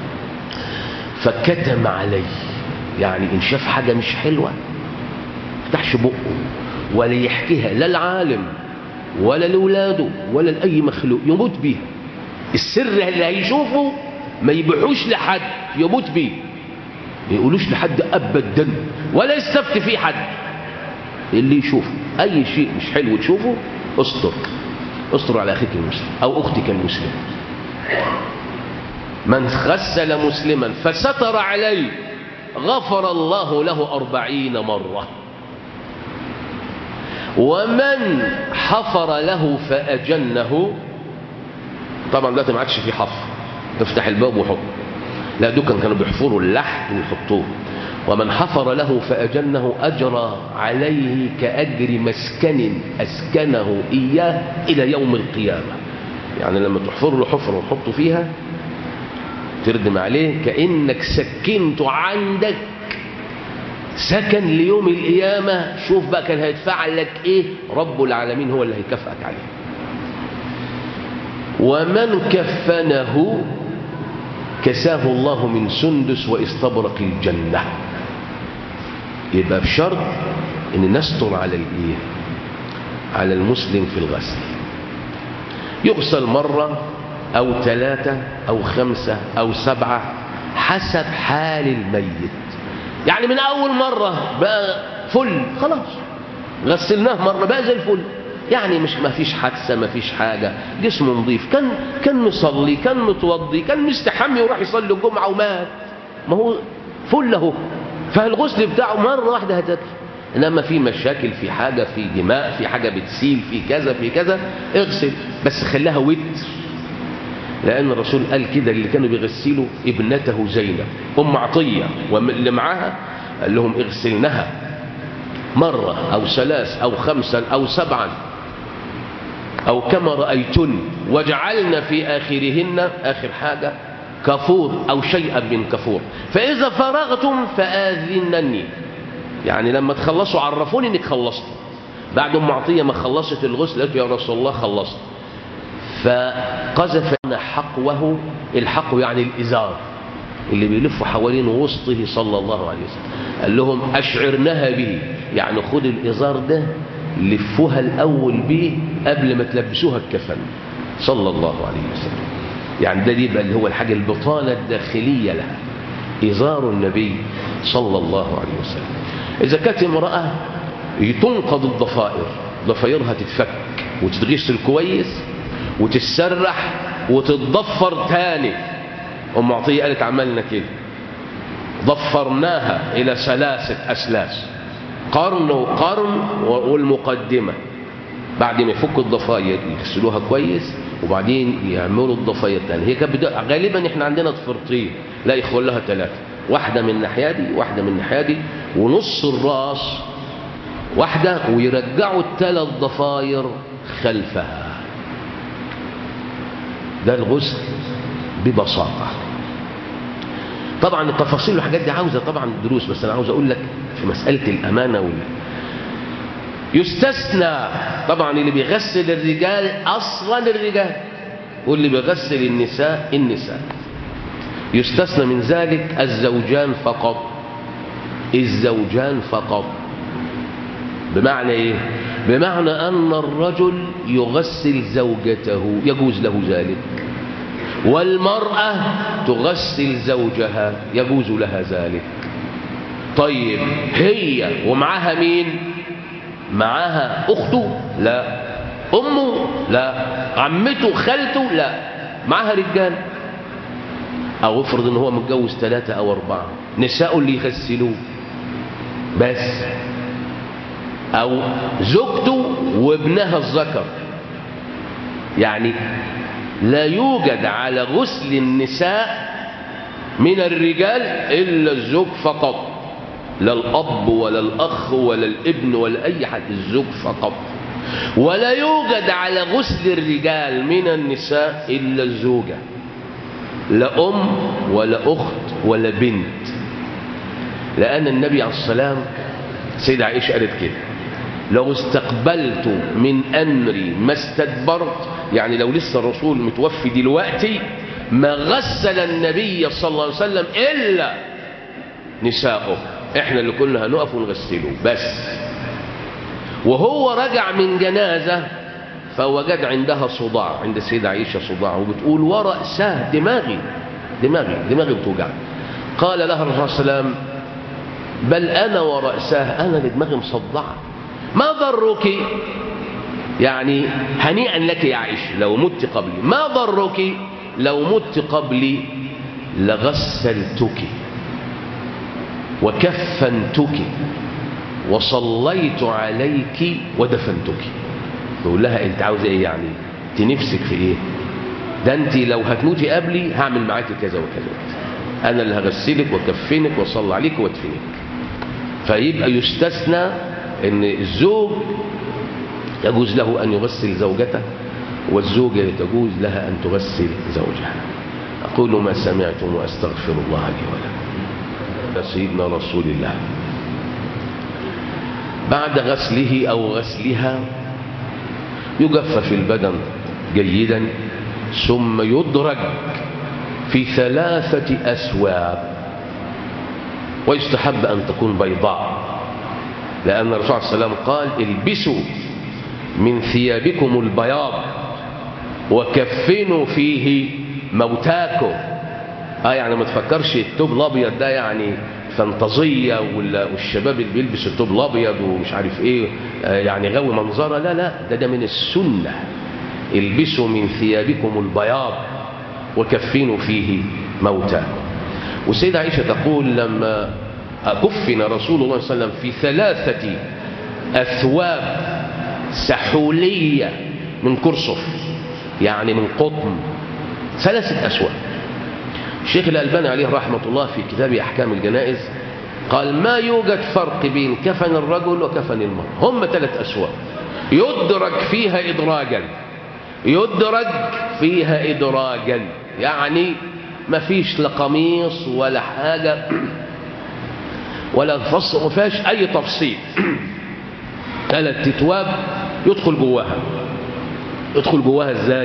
فكتم عليه يعني إن شاف حاجة مش حلوة يفتحش بقه ولا يحكيها لا العالم ولا لولاده ولا لأي مخلوق يموت بيها السر اللي هيشوفه ما يبيحوش لحد يموت بيه ما يقولوش لحد أبدا ولا يستفت فيه حد اللي يشوفه أي شيء مش حلو تشوفه استر استر على أخيك المسلم أو أختك المسلم من غسل مسلما فستر عليه غفر الله له أربعين مرة ومن حفر له فأجنه طبعا دلوقتي ما عادش في حفر تفتح الباب وحط لا دول كانوا بيحفروا اللحد ويحطوه ومن حفر له فأجنه أجرى عليه كأجر مسكن أسكنه إياه إلى يوم القيامة يعني لما تحفر له حفرة وتحطه فيها تردم عليه كأنك سكنت عندك سكن ليوم القيامة شوف بقى كان هيدفع لك ايه رب العالمين هو اللي هيكافئك عليه ومن كفنه كساه الله من سندس واستبرق الجنة يبقى بشرط ان نستر على الايه على المسلم في الغسل يغسل مرة او ثلاثة او خمسة او سبعة حسب حال الميت يعني من اول مرة بقى فل خلاص غسلناه مرة بقى زي الفل يعني مش ما فيش حادثة ما فيش حاجة جسمه نظيف كان كان مصلي كان متوضي كان مستحمي وراح يصلي الجمعة ومات ما هو فل اهو فالغسل بتاعه مرة واحدة هتكفي انما في مشاكل في حاجة في دماء في حاجة بتسيل في كذا في كذا اغسل بس خليها وتر لأن الرسول قال كده اللي كانوا بيغسلوا ابنته زينب أم عطية واللي معاها قال لهم اغسلنها مرة أو ثلاث أو خمسا أو سبعا أو كما رأيتن وجعلنا في آخرهن آخر حاجة كفور أو شيئا من كفور فإذا فرغتم فآذنني يعني لما تخلصوا عرفوني انك خلصتوا بعد ام عطيه ما خلصت الغسل قالت يا رسول الله خلصت فقذف حقوه الحق يعني الازار اللي بيلف حوالين وسطه صلى الله عليه وسلم قال لهم اشعرنها به يعني خد الازار ده لفوها الاول به قبل ما تلبسوها الكفن صلى الله عليه وسلم يعني ده يبقى اللي هو الحاجه البطانه الداخليه لها ازار النبي صلى الله عليه وسلم إذا كانت امرأة تنقض الضفائر ضفايرها تتفك وتتغسل كويس وتتسرح وتتضفر تاني أم عطية قالت عملنا كده ضفرناها إلى ثلاثة أسلاس قرن وقرن والمقدمة بعد ما يفكوا الضفاير يغسلوها كويس وبعدين يعملوا الضفاير تاني هي كانت غالبا احنا عندنا ضفرتين لا يخل لها ثلاثة واحدة من الناحية دي واحدة من الناحية دي ونص الراس واحدة ويرجعوا الثلاث ضفاير خلفها ده الغسل ببساطة طبعا التفاصيل والحاجات دي عاوزة طبعا دروس بس أنا عاوز أقول لك في مسألة الأمانة وال... يستثنى طبعا اللي بيغسل الرجال أصلا الرجال واللي بيغسل النساء النساء يستثنى من ذلك الزوجان فقط الزوجان فقط بمعنى ايه بمعنى ان الرجل يغسل زوجته يجوز له ذلك والمرأة تغسل زوجها يجوز لها ذلك طيب هي ومعها مين معها اخته لا امه لا عمته خالته لا معها رجال او افرض ان هو متجوز ثلاثة او اربعة نساء اللي يغسلوه بس او زوجته وابنها الذكر يعني لا يوجد على غسل النساء من الرجال الا الزوج فقط لا الاب ولا الاخ ولا الابن ولا اي حد الزوج فقط ولا يوجد على غسل الرجال من النساء الا الزوجه لا ام ولا اخت ولا بنت لان النبي عليه السلام سيدة عائشة قالت كده لو استقبلت من أمري ما استدبرت يعني لو لسه الرسول متوفي دلوقتي ما غسل النبي صلى الله عليه وسلم إلا نساؤه احنا اللي كنا هنقف ونغسله بس وهو رجع من جنازة فوجد عندها صداع عند السيدة عائشة صداع وبتقول ورأساه دماغي دماغي دماغي بتوجع قال لها الرسول صلى الله عليه وسلم بل أنا ورأساه أنا اللي دماغي مصدعة ما ضرك يعني هنيئا لك يا عائشة لو مت قبلي ما ضرك لو مت قبلي لغسلتك وكفنتك وصليت عليك ودفنتك بقول لها انت عاوزه ايه يعني انت نفسك في ايه ده انت لو هتموتي قبلي هعمل معاكي كذا وكذا انا اللي هغسلك وكفنك واصلي عليك وادفنك فيبقى يستثنى ان الزوج يجوز له ان يغسل زوجته والزوجة تجوز لها ان تغسل زوجها اقول ما سمعتم واستغفر الله لي ولكم سيدنا رسول الله بعد غسله او غسلها يجفف البدن جيدا ثم يدرج في ثلاثة أسواب ويستحب أن تكون بيضاء لأن الرسول عليه السلام قال البسوا من ثيابكم البياض وكفنوا فيه موتاكم اه يعني ما تفكرش التوب الابيض ده يعني فانتازيه والشباب اللي بيلبس التوب الابيض ومش عارف ايه آه يعني غوي منظره لا لا ده ده من السنه البسوا من ثيابكم البياض وكفنوا فيه موتاكم والسيدة عائشة تقول لما كفن رسول الله صلى الله عليه وسلم في ثلاثة أثواب سحولية من كرصف يعني من قطن ثلاثة أثواب الشيخ الألباني عليه رحمة الله في كتاب أحكام الجنائز قال ما يوجد فرق بين كفن الرجل وكفن المرأة هم ثلاث أثواب يدرج فيها إدراجا يدرج فيها إدراجا يعني ما فيش لا قميص ولا حاجة ولا فصل ما فيهاش أي تفصيل ثلاث تتواب يدخل جواها يدخل جواها ازاي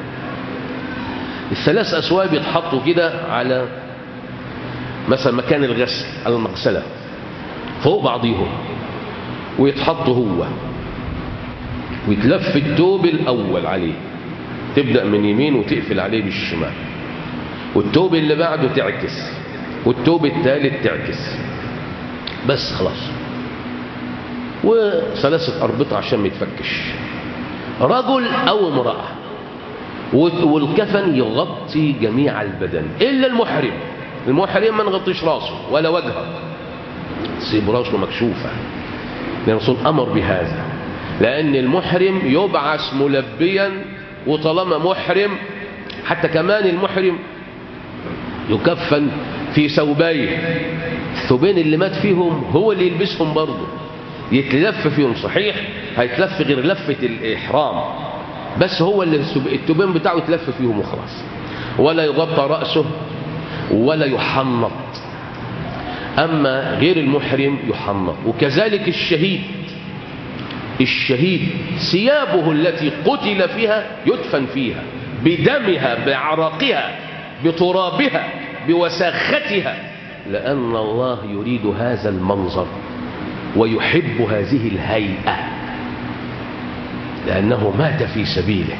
الثلاث أسواب يتحطوا كده على مثلا مكان الغسل على المغسلة فوق بعضيهم ويتحط هو ويتلف التوب الأول عليه تبدأ من يمين وتقفل عليه بالشمال والتوب اللي بعده تعكس والتوب الثالث تعكس بس خلاص وثلاثة أربطة عشان ما يتفكش رجل أو امرأة والكفن يغطي جميع البدن إلا المحرم المحرم ما نغطيش راسه ولا وجهه تسيب راسه مكشوفة لأن الرسول أمر بهذا لأن المحرم يبعث ملبيا وطالما محرم حتى كمان المحرم يكفن في ثوبيه الثوبين اللي مات فيهم هو اللي يلبسهم برضه يتلف فيهم صحيح هيتلف غير لفة الإحرام بس هو اللي التوبين بتاعه يتلف فيهم وخلاص ولا يغطى رأسه ولا يحنط أما غير المحرم يحنط وكذلك الشهيد الشهيد ثيابه التي قتل فيها يدفن فيها بدمها بعرقها بترابها بوساختها لأن الله يريد هذا المنظر ويحب هذه الهيئة لأنه مات في سبيله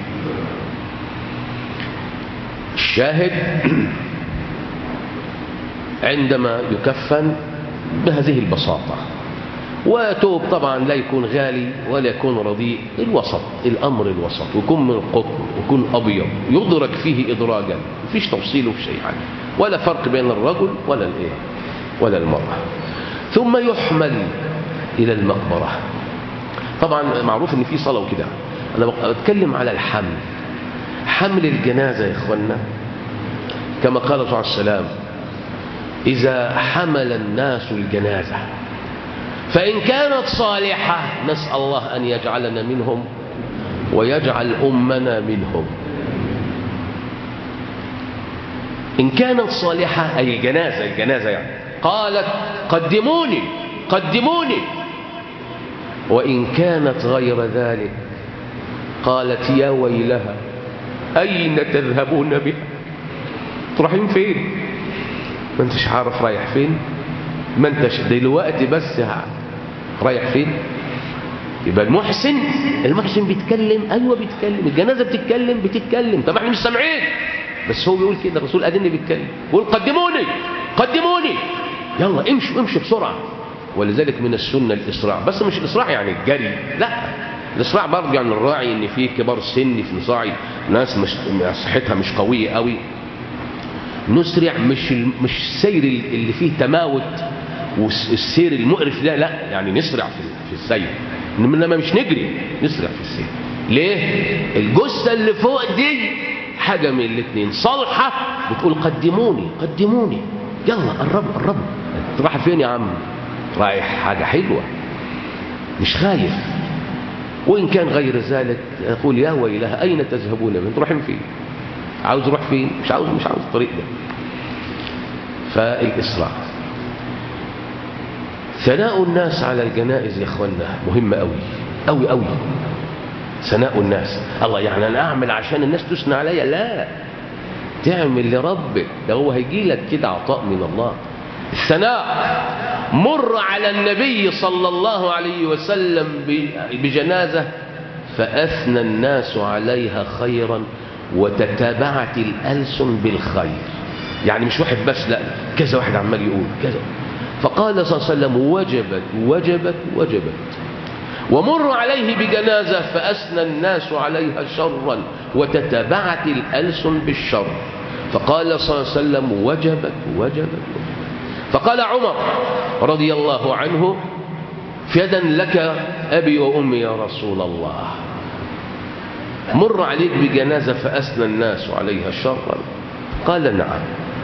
الشاهد عندما يكفن بهذه البساطة وتوب طبعا لا يكون غالي ولا يكون رديء الوسط الأمر الوسط ويكون من القطن ويكون أبيض يدرك فيه إدراجا مفيش تفصيل في شيء عنه ولا فرق بين الرجل ولا الإيه ولا المرأة ثم يحمل إلى المقبرة طبعا معروف ان في صلاة وكده انا بتكلم على الحمل حمل الجنازة يا اخوانا كما قال صلى الله عليه وسلم إذا حمل الناس الجنازة فإن كانت صالحة نسأل الله أن يجعلنا منهم ويجعل أمنا منهم إن كانت صالحة أي الجنازة الجنازة يعني قالت قدموني قدموني وإن كانت غير ذلك قالت يا ويلها أين تذهبون بها تروحين فين ما انتش عارف رايح فين ما انتش دلوقتي بس رايح فين يبقى المحسن المحسن بيتكلم ايوه بيتكلم الجنازه بتتكلم بتتكلم طب احنا مش سامعين بس هو بيقول كده الرسول ادني بيتكلم بيقول قدموني قدموني يلا امشوا امشوا بسرعه ولذلك من السنه الاسراع بس مش الاسراع يعني الجري لا الاسراع برضه يعني الراعي ان في كبار سن في نصاعي ناس مش صحتها مش قويه قوي نسرع مش مش السير اللي فيه تماوت والسير المقرف ده لا يعني نسرع في في السير انما مش نجري نسرع في السير ليه الجثه اللي فوق دي حاجه من الاثنين صالحه بتقول قدموني قدموني يلا قربوا قربوا رايح فين يا عم رايح حاجه حلوه مش خايف وان كان غير ذلك يقول يا ويلها اين تذهبون انتوا رايحين فين عاوز يروح فين مش عاوز مش عاوز الطريق ده فالإسراع ثناء الناس على الجنائز يا اخوانا مهم قوي قوي قوي ثناء الناس الله يعني انا اعمل عشان الناس تثنى عليا لا تعمل لربك ده هو هيجي لك كده عطاء من الله الثناء مر على النبي صلى الله عليه وسلم بجنازة فأثنى الناس عليها خيرا وتتابعت الألسن بالخير يعني مش واحد بس لا كذا واحد عمال يقول كذا فقال صلى الله عليه وسلم وجبت وجبت وجبت ومر عليه بجنازة فأثنى الناس عليها شرا وتتابعت الألسن بالشر فقال صلى الله عليه وسلم وجبت وجبت فقال عمر رضي الله عنه فيدا لك أبي وأمي يا رسول الله مر عليك بجنازة فأثنى الناس عليها شرا قال نعم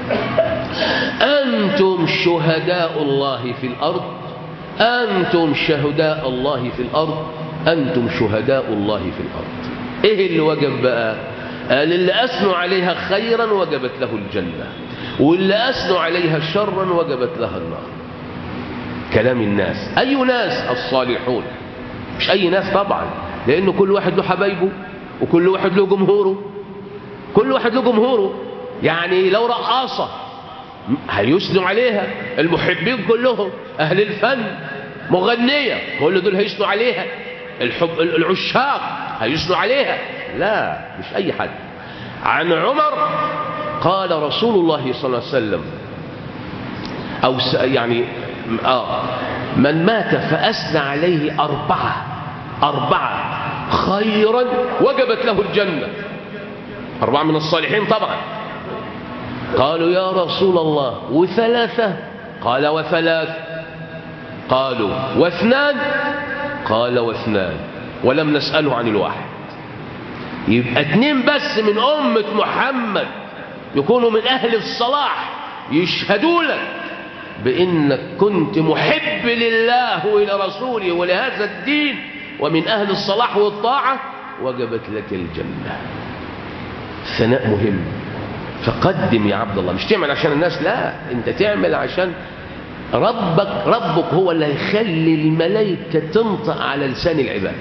أنتم شهداء الله في الأرض أنتم شهداء الله في الأرض أنتم شهداء الله في الأرض إيه اللي وجب بقى قال اللي أثنوا عليها خيرا وجبت له الجنة واللي أثنوا عليها شرا وجبت لها النار كلام الناس أي ناس الصالحون مش أي ناس طبعا لأن كل واحد له حبايبه وكل واحد له جمهوره كل واحد له جمهوره يعني لو رقاصة هيسنوا عليها المحبين كلهم أهل الفن مغنية كل دول هيسنوا عليها الحب العشاق هيسنوا عليها لا مش أي حد عن عمر قال رسول الله صلى الله عليه وسلم أو يعني آه من مات فأثنى عليه أربعة أربعة خيرا وجبت له الجنة أربعة من الصالحين طبعا قالوا يا رسول الله وثلاثة قال وثلاث قالوا واثنان قال واثنان ولم نسأله عن الواحد يبقى اتنين بس من أمة محمد يكونوا من أهل الصلاح يشهدوا لك بانك كنت محب لله والى رسوله ولهذا الدين ومن اهل الصلاح والطاعه وجبت لك الجنه ثناء مهم فقدم يا عبد الله مش تعمل عشان الناس لا انت تعمل عشان ربك ربك هو اللي هيخلي الملائكه تنطق على لسان العباد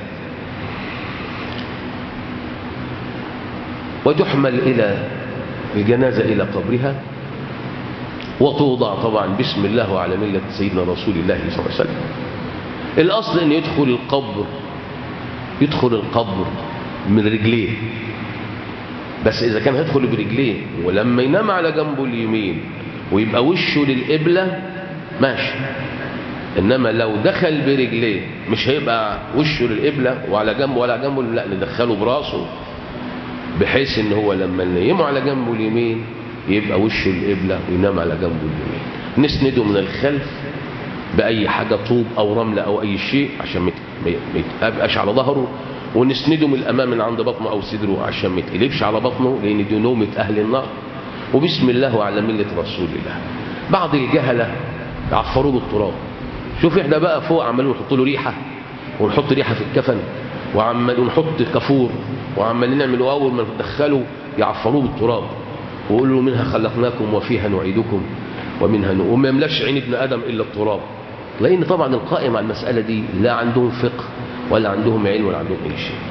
وتحمل الى الجنازه الى قبرها وتوضع طبعا بسم الله وعلى مله سيدنا رسول الله صلى الله عليه وسلم الاصل ان يدخل القبر يدخل القبر من رجليه بس إذا كان هيدخل برجليه ولما ينام على جنبه اليمين ويبقى وشه للقبلة ماشي إنما لو دخل برجليه مش هيبقى وشه للقبلة وعلى جنبه ولا على جنبه لا ندخله براسه بحيث إن هو لما نيمه على جنبه اليمين يبقى وشه للقبلة وينام على جنبه اليمين نسنده من الخلف بأي حاجة طوب أو رملة أو أي شيء عشان ما يتقابقش على ظهره ونسنده من الامام من عند بطنه او صدره عشان ما يتقلبش على بطنه لان دي نومه اهل النار وبسم الله وعلى مله رسول الله بعض الجهله يعفروه بالتراب شوف احنا بقى فوق عمالين نحط له ريحه ونحط ريحه في الكفن وعمال ونحط كافور وعمالين نعمل اول ما ندخله يعفروه بالتراب ويقولوا له منها خلقناكم وفيها نعيدكم ومنها نؤمن وما يملاش عين ابن ادم الا التراب لان طبعا القائم على المساله دي لا عندهم فقه ولا عندهم علم ولا عندهم اي شيء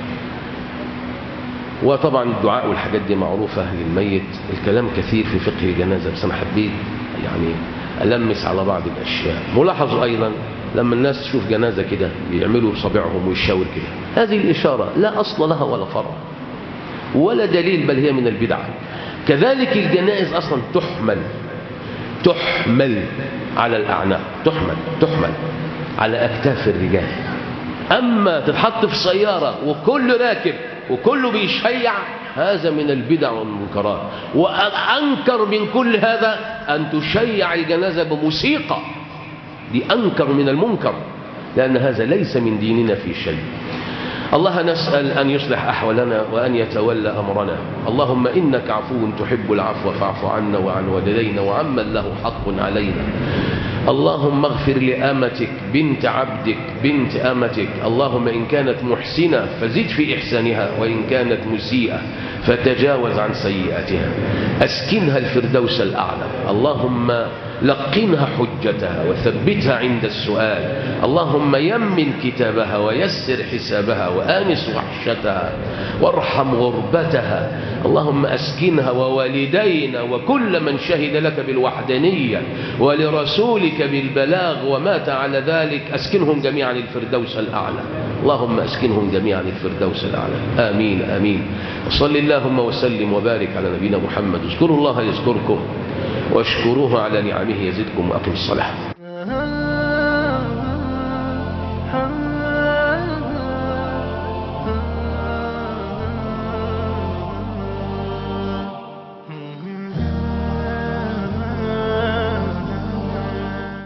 وطبعا الدعاء والحاجات دي معروفة للميت الكلام كثير في فقه الجنازة بس أنا حبيت يعني ألمس على بعض الأشياء ملاحظ أيضا لما الناس تشوف جنازة كده بيعملوا صابعهم ويشاور كده هذه الإشارة لا أصل لها ولا فرع ولا دليل بل هي من البدع كذلك الجنائز أصلا تحمل تحمل على الأعناق تحمل تحمل على أكتاف الرجال أما تتحط في سيارة وكل راكب وكله بيشيع هذا من البدع والمنكرات وأنكر من كل هذا أن تشيع الجنازة بموسيقى دي أنكر من المنكر لأن هذا ليس من ديننا في شيء الله نسأل أن يصلح أحوالنا وأن يتولى أمرنا اللهم إنك عفو تحب العفو فاعف عنا وعن والدينا وعمن له حق علينا اللهم اغفر لأمتك بنت عبدك بنت أمتك اللهم إن كانت محسنة فزد في إحسانها وإن كانت مسيئة فتجاوز عن سيئاتها أسكنها الفردوس الأعلى اللهم لقنها حجتها وثبتها عند السؤال اللهم يمن كتابها ويسر حسابها وآنس وحشتها وارحم غربتها اللهم أسكنها ووالدينا وكل من شهد لك بالوحدانية ولرسولك بالبلاغ ومات على ذلك أسكنهم جميعا الفردوس الأعلى اللهم أسكنهم جميعا الفردوس الأعلى آمين آمين وصل اللهم وسلم وبارك على نبينا محمد اذكروا الله يذكركم واشكروه على نعمه يزدكم وأقم الصلاة